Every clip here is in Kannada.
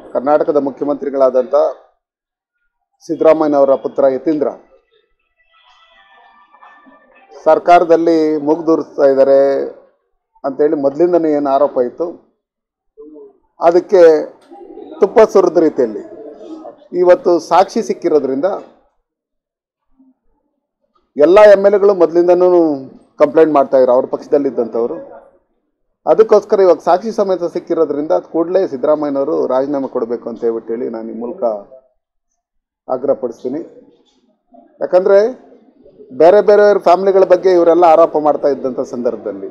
ಕರ್ನಾಟಕದ ಮುಖ್ಯಮಂತ್ರಿಗಳಾದಂಥ ಸಿದ್ದರಾಮಯ್ಯನವರ ಪುತ್ರ ಯತೀಂದ್ರ ಸರ್ಕಾರದಲ್ಲಿ ಮುಗ್ದೂರಿಸ್ತಾ ಇದ್ದಾರೆ ಅಂತೇಳಿ ಮೊದಲಿಂದನೇ ಏನು ಆರೋಪ ಇತ್ತು ಅದಕ್ಕೆ ತುಪ್ಪ ಸುರಿದ ರೀತಿಯಲ್ಲಿ ಇವತ್ತು ಸಾಕ್ಷಿ ಸಿಕ್ಕಿರೋದ್ರಿಂದ ಎಲ್ಲ ಎಮ್ ಎಲ್ ಎಗಳು ಮೊದಲಿಂದನೂ ಕಂಪ್ಲೇಂಟ್ ಮಾಡ್ತಾ ಇದ್ರು ಅವ್ರ ಪಕ್ಷದಲ್ಲಿದ್ದಂಥವ್ರು ಅದಕ್ಕೋಸ್ಕರ ಇವಾಗ ಸಾಕ್ಷಿ ಸಮೇತ ಸಿಕ್ಕಿರೋದ್ರಿಂದ ಕೂಡಲೇ ಸಿದ್ದರಾಮಯ್ಯನವರು ರಾಜೀನಾಮೆ ಕೊಡಬೇಕು ಅಂತ ಹೇಳ್ಬಿಟ್ಟು ಹೇಳಿ ನಾನು ಈ ಮೂಲಕ ಆಗ್ರಹಪಡಿಸ್ತೀನಿ ಯಾಕಂದರೆ ಬೇರೆ ಬೇರೆ ಫ್ಯಾಮಿಲಿಗಳ ಬಗ್ಗೆ ಇವರೆಲ್ಲ ಆರೋಪ ಮಾಡ್ತಾ ಇದ್ದಂಥ ಸಂದರ್ಭದಲ್ಲಿ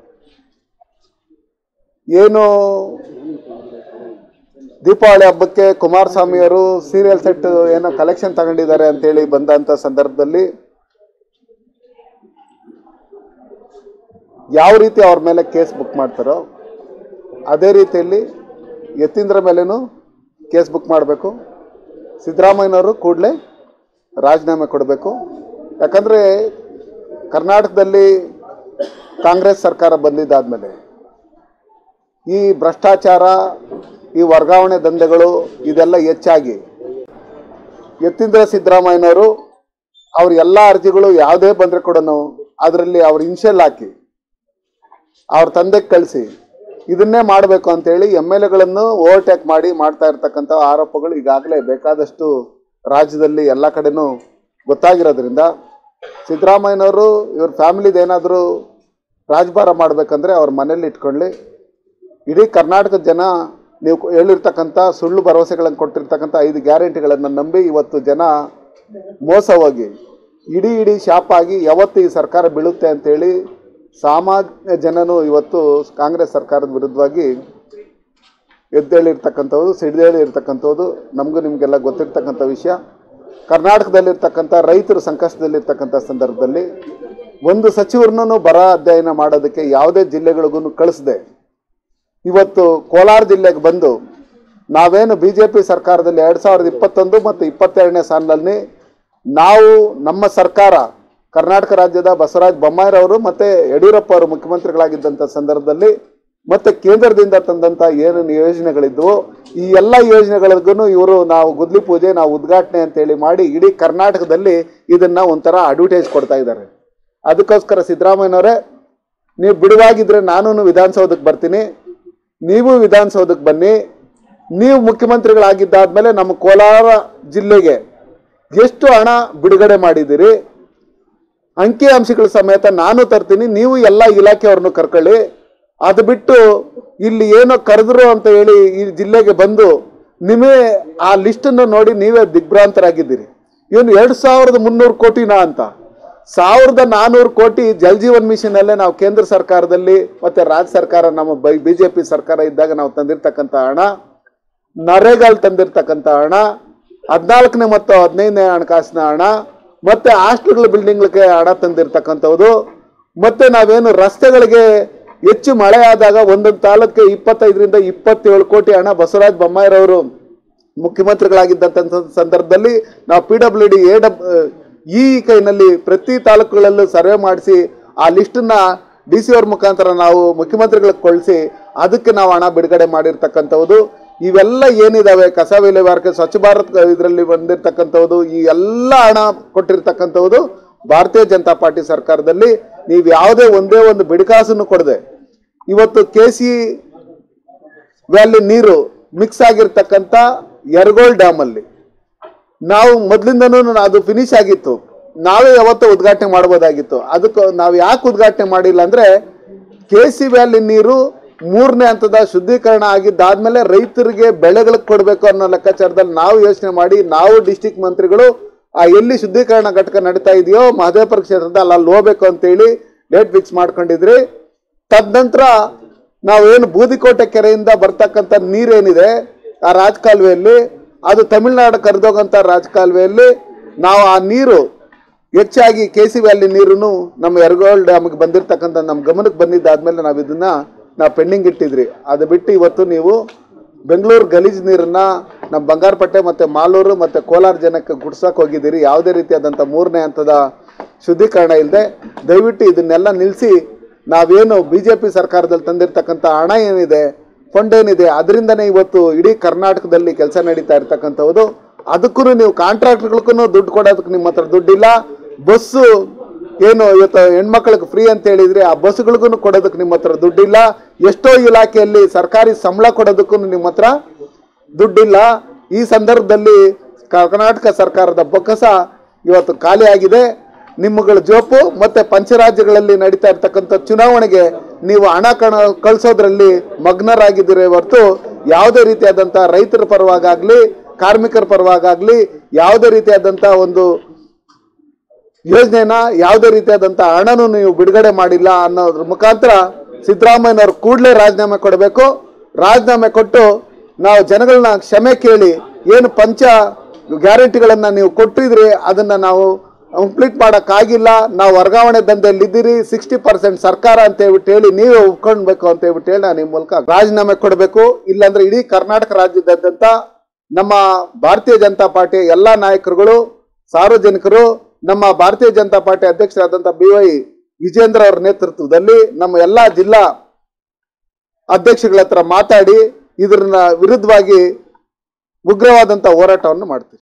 ಏನು ದೀಪಾವಳಿ ಹಬ್ಬಕ್ಕೆ ಕುಮಾರಸ್ವಾಮಿಯವರು ಸೀರಿಯಲ್ ಸೆಟ್ ಏನೋ ಕಲೆಕ್ಷನ್ ತಗೊಂಡಿದ್ದಾರೆ ಅಂತೇಳಿ ಬಂದಂಥ ಸಂದರ್ಭದಲ್ಲಿ ಯಾವ ರೀತಿ ಅವ್ರ ಮೇಲೆ ಕೇಸ್ ಬುಕ್ ಮಾಡ್ತಾರೋ ಅದೇ ರೀತಿಯಲ್ಲಿ ಯತೀಂದ್ರ ಮೇಲೇನೂ ಕೇಸ್ ಬುಕ್ ಮಾಡಬೇಕು ಸಿದ್ದರಾಮಯ್ಯನವರು ಕೂಡಲೇ ರಾಜೀನಾಮೆ ಕೊಡಬೇಕು ಯಾಕಂದರೆ ಕರ್ನಾಟಕದಲ್ಲಿ ಕಾಂಗ್ರೆಸ್ ಸರ್ಕಾರ ಬಂದಿದ್ದಾದಮೇಲೆ ಈ ಭ್ರಷ್ಟಾಚಾರ ಈ ವರ್ಗಾವಣೆ ದಂಧೆಗಳು ಇದೆಲ್ಲ ಹೆಚ್ಚಾಗಿ ಯತೀಂದ್ರ ಸಿದ್ದರಾಮಯ್ಯನವರು ಅವ್ರ ಎಲ್ಲ ಅರ್ಜಿಗಳು ಯಾವುದೇ ಬಂದರೆ ಕೂಡ ಅದರಲ್ಲಿ ಅವ್ರ ಇನ್ಷಿಯಲ್ ಹಾಕಿ ಅವ್ರ ತಂದೆಗೆ ಕಳಿಸಿ ಇದನ್ನೇ ಮಾಡಬೇಕು ಅಂತೇಳಿ ಎಮ್ ಎಲ್ ಎಗಳನ್ನು ಓವರ್ಟೇಕ್ ಮಾಡಿ ಮಾಡ್ತಾ ಇರ್ತಕ್ಕಂಥ ಆರೋಪಗಳು ಈಗಾಗಲೇ ಬೇಕಾದಷ್ಟು ರಾಜ್ಯದಲ್ಲಿ ಎಲ್ಲ ಕಡೆನೂ ಗೊತ್ತಾಗಿರೋದ್ರಿಂದ ಸಿದ್ದರಾಮಯ್ಯನವರು ಇವ್ರ ಫ್ಯಾಮಿಲಿದು ಏನಾದರೂ ರಾಜಭಾರ ಮಾಡಬೇಕಂದ್ರೆ ಅವ್ರ ಮನೇಲಿ ಇಟ್ಕೊಳ್ಳಿ ಇಡೀ ಕರ್ನಾಟಕದ ಜನ ನೀವು ಹೇಳಿರ್ತಕ್ಕಂಥ ಸುಳ್ಳು ಭರವಸೆಗಳನ್ನು ಕೊಟ್ಟಿರ್ತಕ್ಕಂಥ ಐದು ಗ್ಯಾರಂಟಿಗಳನ್ನು ನಂಬಿ ಇವತ್ತು ಜನ ಮೋಸ ಹೋಗಿ ಇಡೀ ಇಡೀ ಶಾಪ್ ಆಗಿ ಯಾವತ್ತು ಈ ಸರ್ಕಾರ ಬೀಳುತ್ತೆ ಅಂತೇಳಿ ಸಾಮಾನ್ಯ ಜನನು ಇವತ್ತು ಕಾಂಗ್ರೆಸ್ ಸರ್ಕಾರದ ವಿರುದ್ಧವಾಗಿ ಎದ್ದೇಳಿರ್ತಕ್ಕಂಥದ್ದು ಸಿಡಿದೇಳಿರ್ತಕ್ಕಂಥದ್ದು ನಮಗೂ ನಿಮಗೆಲ್ಲ ಗೊತ್ತಿರ್ತಕ್ಕಂಥ ವಿಷಯ ಕರ್ನಾಟಕದಲ್ಲಿರ್ತಕ್ಕಂಥ ರೈತರು ಸಂಕಷ್ಟದಲ್ಲಿರ್ತಕ್ಕಂಥ ಸಂದರ್ಭದಲ್ಲಿ ಒಂದು ಸಚಿವರನ್ನು ಬರ ಅಧ್ಯಯನ ಮಾಡೋದಕ್ಕೆ ಯಾವುದೇ ಜಿಲ್ಲೆಗಳಿಗೂ ಕಳಿಸದೆ ಇವತ್ತು ಕೋಲಾರ ಜಿಲ್ಲೆಗೆ ಬಂದು ನಾವೇನು ಬಿ ಜೆ ಪಿ ಸರ್ಕಾರದಲ್ಲಿ ಎರಡು ಸಾವಿರದ ಇಪ್ಪತ್ತೊಂದು ಮತ್ತು ಇಪ್ಪತ್ತೆರಡನೇ ಸಾಲಿನಲ್ಲಿ ನಾವು ನಮ್ಮ ಸರ್ಕಾರ ಕರ್ನಾಟಕ ರಾಜ್ಯದ ಬಸವರಾಜ ಬೊಮ್ಮಾಯಿರವರು ಮತ್ತು ಯಡಿಯೂರಪ್ಪ ಅವರು ಮುಖ್ಯಮಂತ್ರಿಗಳಾಗಿದ್ದಂಥ ಸಂದರ್ಭದಲ್ಲಿ ಮತ್ತು ಕೇಂದ್ರದಿಂದ ತಂದಂಥ ಏನೇನು ಯೋಜನೆಗಳಿದ್ವು ಈ ಎಲ್ಲ ಯೋಜನೆಗಳಿಗೂ ಇವರು ನಾವು ಗುದ್ಲಿ ಪೂಜೆ ನಾವು ಉದ್ಘಾಟನೆ ಅಂತೇಳಿ ಮಾಡಿ ಇಡೀ ಕರ್ನಾಟಕದಲ್ಲಿ ಇದನ್ನು ಒಂಥರ ಅಡ್ವರ್ಟೈಸ್ ಕೊಡ್ತಾ ಇದ್ದಾರೆ ಅದಕ್ಕೋಸ್ಕರ ಸಿದ್ದರಾಮಯ್ಯನವರೇ ನೀವು ಬಿಡುವಾಗಿದ್ರೆ ನಾನು ವಿಧಾನಸೌಧಕ್ಕೆ ಬರ್ತೀನಿ ನೀವು ವಿಧಾನಸೌಧಕ್ಕೆ ಬನ್ನಿ ನೀವು ಮುಖ್ಯಮಂತ್ರಿಗಳಾಗಿದ್ದಾದ್ಮೇಲೆ ನಮ್ಮ ಕೋಲಾರ ಜಿಲ್ಲೆಗೆ ಎಷ್ಟು ಹಣ ಬಿಡುಗಡೆ ಮಾಡಿದ್ದೀರಿ ಅಂಕಿ ಅಂಶಗಳ ಸಮೇತ ನಾನು ತರ್ತೀನಿ ನೀವು ಎಲ್ಲ ಇಲಾಖೆಯವ್ರನ್ನು ಕರ್ಕೊಳ್ಳಿ ಅದು ಬಿಟ್ಟು ಇಲ್ಲಿ ಏನೋ ಕರೆದ್ರು ಅಂತ ಹೇಳಿ ಈ ಜಿಲ್ಲೆಗೆ ಬಂದು ನಿಮೇ ಆ ಲಿಸ್ಟನ್ನು ನೋಡಿ ನೀವೇ ದಿಗ್ಭ್ರಾಂತರಾಗಿದ್ದೀರಿ ಇವನು ಎರಡು ಸಾವಿರದ ಮುನ್ನೂರು ಕೋಟಿನಾ ಅಂತ ಸಾವಿರದ ನಾನ್ನೂರು ಕೋಟಿ ಜಲ್ ಜೀವನ್ ಮಿಷನ್ ಅಲ್ಲೇ ನಾವು ಕೇಂದ್ರ ಸರ್ಕಾರದಲ್ಲಿ ಮತ್ತೆ ರಾಜ್ಯ ಸರ್ಕಾರ ನಮ್ಮ ಬಿ ಜೆ ಪಿ ಸರ್ಕಾರ ಇದ್ದಾಗ ನಾವು ತಂದಿರ್ತಕ್ಕಂಥ ಹಣ ನರೇಗಾಲ್ ತಂದಿರ್ತಕ್ಕಂಥ ಹಣ ಹದಿನಾಲ್ಕನೇ ಮತ್ತು ಹದಿನೈದನೇ ಹಣಕಾಸಿನ ಹಣ ಮತ್ತೆ ಹಾಸ್ಟೆಲ್ಗಳ ಬಿಲ್ಡಿಂಗ್ಗಳಿಗೆ ಹಣ ತಂದಿರ್ತಕ್ಕಂಥದ್ದು ಮತ್ತೆ ನಾವೇನು ರಸ್ತೆಗಳಿಗೆ ಹೆಚ್ಚು ಮಳೆ ಆದಾಗ ಒಂದೊಂದು ತಾಲೂಕಿಗೆ ಇಪ್ಪತ್ತೈದರಿಂದ ಇಪ್ಪತ್ತೇಳು ಕೋಟಿ ಹಣ ಬಸವರಾಜ ಬೊಮ್ಮಾಯಿರವರು ಮುಖ್ಯಮಂತ್ರಿಗಳಾಗಿದ್ದಂಥ ಸಂದರ್ಭದಲ್ಲಿ ನಾವು ಪಿ ಡಬ್ಲ್ಯೂ ಡಿ ಎ ಡಬ್ ಈ ಕೈನಲ್ಲಿ ಪ್ರತಿ ತಾಲೂಕುಗಳಲ್ಲೂ ಸರ್ವೆ ಮಾಡಿಸಿ ಆ ಲಿಸ್ಟನ್ನ ಡಿ ಸಿ ಅವ್ರ ಮುಖಾಂತರ ನಾವು ಮುಖ್ಯಮಂತ್ರಿಗಳಿಗೆ ಕಳಿಸಿ ಅದಕ್ಕೆ ನಾವು ಹಣ ಬಿಡುಗಡೆ ಮಾಡಿರ್ತಕ್ಕಂಥದ್ದು ಇವೆಲ್ಲ ಏನಿದಾವೆ ಕಸ ವಿಲೇವಾರಕ್ಕೆ ಸ್ವಚ್ಛ ಭಾರತ್ ಇದರಲ್ಲಿ ಬಂದಿರತಕ್ಕಂಥದ್ದು ಈ ಎಲ್ಲ ಹಣ ಕೊಟ್ಟಿರ್ತಕ್ಕಂಥದ್ದು ಭಾರತೀಯ ಜನತಾ ಪಾರ್ಟಿ ಸರ್ಕಾರದಲ್ಲಿ ನೀವು ಯಾವುದೇ ಒಂದೇ ಒಂದು ಬಿಡಿಕಾಸನ್ನು ಕೊಡದೆ ಇವತ್ತು ಕೆ ಸಿ ವ್ಯಾಲಿ ನೀರು ಮಿಕ್ಸ್ ಆಗಿರ್ತಕ್ಕಂಥ ಯರಗೋಳ್ ಡ್ಯಾಮಲ್ಲಿ ನಾವು ಮೊದಲಿಂದನೂ ಅದು ಫಿನಿಶ್ ಆಗಿತ್ತು ನಾವೇ ಯಾವತ್ತೂ ಉದ್ಘಾಟನೆ ಮಾಡ್ಬೋದಾಗಿತ್ತು ಅದಕ್ಕೆ ನಾವು ಯಾಕೆ ಉದ್ಘಾಟನೆ ಮಾಡಿಲ್ಲ ಅಂದರೆ ಕೆ ಸಿ ವ್ಯಾಲಿ ನೀರು ಮೂರನೇ ಹಂತದ ಶುದ್ಧೀಕರಣ ಆಗಿದ್ದಾದ್ಮೇಲೆ ರೈತರಿಗೆ ಬೆಳೆಗಳಿಗೆ ಕೊಡಬೇಕು ಅನ್ನೋ ಲೆಕ್ಕಾಚಾರದಲ್ಲಿ ನಾವು ಯೋಚನೆ ಮಾಡಿ ನಾವು ಡಿಸ್ಟಿಕ್ ಮಂತ್ರಿಗಳು ಆ ಎಲ್ಲಿ ಶುದ್ಧೀಕರಣ ಘಟಕ ನಡೀತಾ ಇದೆಯೋ ಮಹದೇವಪುರ ಕ್ಷೇತ್ರದಲ್ಲಿ ಅಲ್ಲಿ ಹೋಗ್ಬೇಕು ಅಂತೇಳಿ ಡೇಟ್ ಫಿಕ್ಸ್ ಮಾಡ್ಕೊಂಡಿದ್ರಿ ತದನಂತರ ನಾವೇನು ಬೂದಿಕೋಟೆ ಕೆರೆಯಿಂದ ಬರ್ತಕ್ಕಂಥ ನೀರೇನಿದೆ ಆ ರಾಜಕಾಲುವೆಯಲ್ಲಿ ಅದು ತಮಿಳುನಾಡು ಕರೆದೋಗಂಥ ರಾಜಕಾಲುವೆಯಲ್ಲಿ ನಾವು ಆ ನೀರು ಹೆಚ್ಚಾಗಿ ಕೆ ಸಿ ವ್ಯಾಲಿ ನೀರು ನಮ್ಮ ಯರಗೋಳ್ ಡ್ಯಾಮ್ಗೆ ಬಂದಿರತಕ್ಕಂಥ ನಮ್ಮ ಗಮನಕ್ಕೆ ಬಂದಿದ್ದಾದ್ಮೇಲೆ ನಾವು ಇದನ್ನ ನಾವು ಪೆಂಡಿಂಗ್ ಇಟ್ಟಿದ್ರಿ ಅದು ಬಿಟ್ಟು ಇವತ್ತು ನೀವು ಬೆಂಗಳೂರು ಗಲೀಜು ನೀರನ್ನ ನಮ್ಮ ಬಂಗಾರಪೇಟೆ ಮತ್ತು ಮಾಲೂರು ಮತ್ತು ಕೋಲಾರ ಜನಕ್ಕೆ ಗುಡ್ಸಕ್ಕೆ ಹೋಗಿದ್ದೀರಿ ಯಾವುದೇ ರೀತಿಯಾದಂಥ ಮೂರನೇ ಹಂತದ ಶುದ್ಧೀಕರಣ ಇಲ್ಲದೆ ದಯವಿಟ್ಟು ಇದನ್ನೆಲ್ಲ ನಿಲ್ಲಿಸಿ ನಾವೇನು ಬಿ ಜೆ ಪಿ ಸರ್ಕಾರದಲ್ಲಿ ತಂದಿರತಕ್ಕಂಥ ಹಣ ಏನಿದೆ ಫಂಡ್ ಏನಿದೆ ಅದರಿಂದನೇ ಇವತ್ತು ಇಡೀ ಕರ್ನಾಟಕದಲ್ಲಿ ಕೆಲಸ ನಡೀತಾ ಇರ್ತಕ್ಕಂಥದ್ದು ಅದಕ್ಕೂ ನೀವು ಕಾಂಟ್ರಾಕ್ಟ್ಗಳಿಗೂ ದುಡ್ಡು ಕೊಡೋದಕ್ಕೆ ನಿಮ್ಮ ಹತ್ರ ದುಡ್ಡಿಲ್ಲ ಬಸ್ಸು ಏನು ಇವತ್ತು ಹೆಣ್ಮಕ್ಳಿಗೆ ಫ್ರೀ ಅಂತ ಹೇಳಿದ್ರೆ ಆ ಬಸ್ಗಳಿಗೂ ಕೊಡೋದಕ್ಕೆ ನಿಮ್ಮ ಹತ್ರ ದುಡ್ಡಿಲ್ಲ ಎಷ್ಟೋ ಇಲಾಖೆಯಲ್ಲಿ ಸರ್ಕಾರಿ ಸಂಬಳ ಕೊಡೋದಕ್ಕೂ ನಿಮ್ಮ ಹತ್ರ ದುಡ್ಡಿಲ್ಲ ಈ ಸಂದರ್ಭದಲ್ಲಿ ಕರ್ನಾಟಕ ಸರ್ಕಾರದ ಬೊಕ್ಕಸ ಇವತ್ತು ಖಾಲಿ ಆಗಿದೆ ನಿಮ್ಮಗಳ ಜೋಪು ಮತ್ತೆ ಪಂಚರಾಜ್ಯಗಳಲ್ಲಿ ನಡೀತಾ ಇರ್ತಕ್ಕಂಥ ಚುನಾವಣೆಗೆ ನೀವು ಹಣ ಕಣ ಕಳಿಸೋದ್ರಲ್ಲಿ ಮಗ್ನರಾಗಿದ್ದೀರಿ ಹೊರತು ಯಾವುದೇ ರೀತಿಯಾದಂಥ ರೈತರ ಪರವಾಗಲಿ ಕಾರ್ಮಿಕರ ಪರವಾಗಲಿ ಯಾವುದೇ ರೀತಿಯಾದಂಥ ಒಂದು ಯೋಜನೆನ ಯಾವುದೇ ರೀತಿಯಾದಂಥ ಹಣನೂ ನೀವು ಬಿಡುಗಡೆ ಮಾಡಿಲ್ಲ ಅನ್ನೋದ್ರ ಮುಖಾಂತರ ಸಿದ್ದರಾಮಯ್ಯನವ್ರು ಕೂಡಲೇ ರಾಜೀನಾಮೆ ಕೊಡಬೇಕು ರಾಜೀನಾಮೆ ಕೊಟ್ಟು ನಾವು ಜನಗಳನ್ನ ಕ್ಷಮೆ ಕೇಳಿ ಏನು ಪಂಚ ಗ್ಯಾರಂಟಿಗಳನ್ನು ನೀವು ಕೊಟ್ಟಿದ್ರಿ ಅದನ್ನು ನಾವು ಕಂಪ್ಲೀಟ್ ಮಾಡೋಕ್ಕಾಗಿಲ್ಲ ನಾವು ವರ್ಗಾವಣೆ ದಂಧೆಯಲ್ಲಿ ಇದ್ದೀರಿ ಸಿಕ್ಸ್ಟಿ ಪರ್ಸೆಂಟ್ ಸರ್ಕಾರ ಅಂತ ಹೇಳ್ಬಿಟ್ಟು ಹೇಳಿ ನೀವೇ ಒಪ್ಕೊಳ್ಬೇಕು ಅಂತ ಹೇಳ್ಬಿಟ್ಟು ಹೇಳಿ ನಾನು ನಿಮ್ಮ ಮೂಲಕ ರಾಜೀನಾಮೆ ಕೊಡಬೇಕು ಇಲ್ಲಾಂದ್ರೆ ಇಡೀ ಕರ್ನಾಟಕ ರಾಜ್ಯದಾದ್ಯಂತ ನಮ್ಮ ಭಾರತೀಯ ಜನತಾ ಪಾರ್ಟಿಯ ಎಲ್ಲ ನಾಯಕರುಗಳು ಸಾರ್ವಜನಿಕರು ನಮ್ಮ ಭಾರತೀಯ ಜನತಾ ಪಾರ್ಟಿ ಅಧ್ಯಕ್ಷರಾದಂಥ ಬಿ ವೈ ವಿಜೇಂದ್ರ ಅವರ ನೇತೃತ್ವದಲ್ಲಿ ನಮ್ಮ ಎಲ್ಲ ಜಿಲ್ಲಾ ಅಧ್ಯಕ್ಷಗಳ ಹತ್ರ ಮಾತಾಡಿ ಇದರ ವಿರುದ್ಧವಾಗಿ ಉಗ್ರವಾದಂಥ ಹೋರಾಟವನ್ನು ಮಾಡ್ತೀವಿ